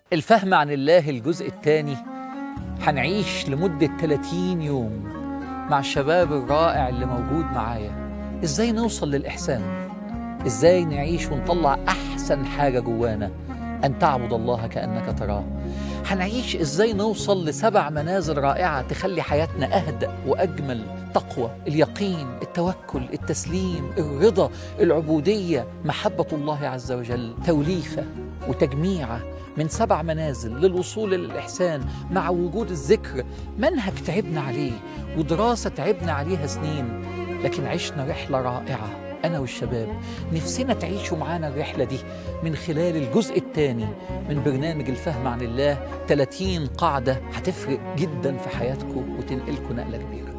الفهم عن الله الجزء الثاني هنعيش لمدة 30 يوم مع الشباب الرائع اللي موجود معايا ازاي نوصل للإحسان ازاي نعيش ونطلع أحسن حاجة جوانا أن تعبد الله كأنك تراه هنعيش ازاي نوصل لسبع منازل رائعة تخلي حياتنا أهدأ وأجمل تقوى اليقين التوكل التسليم الرضا العبودية محبة الله عز وجل توليفة وتجميعة من سبع منازل للوصول للإحسان مع وجود الذكر منهج تعبنا عليه ودراسة تعبنا عليها سنين لكن عشنا رحلة رائعة أنا والشباب نفسنا تعيشوا معانا الرحلة دي من خلال الجزء الثاني من برنامج الفهم عن الله 30 قاعدة هتفرق جدا في حياتكم وتنقلكم نقلة كبيرة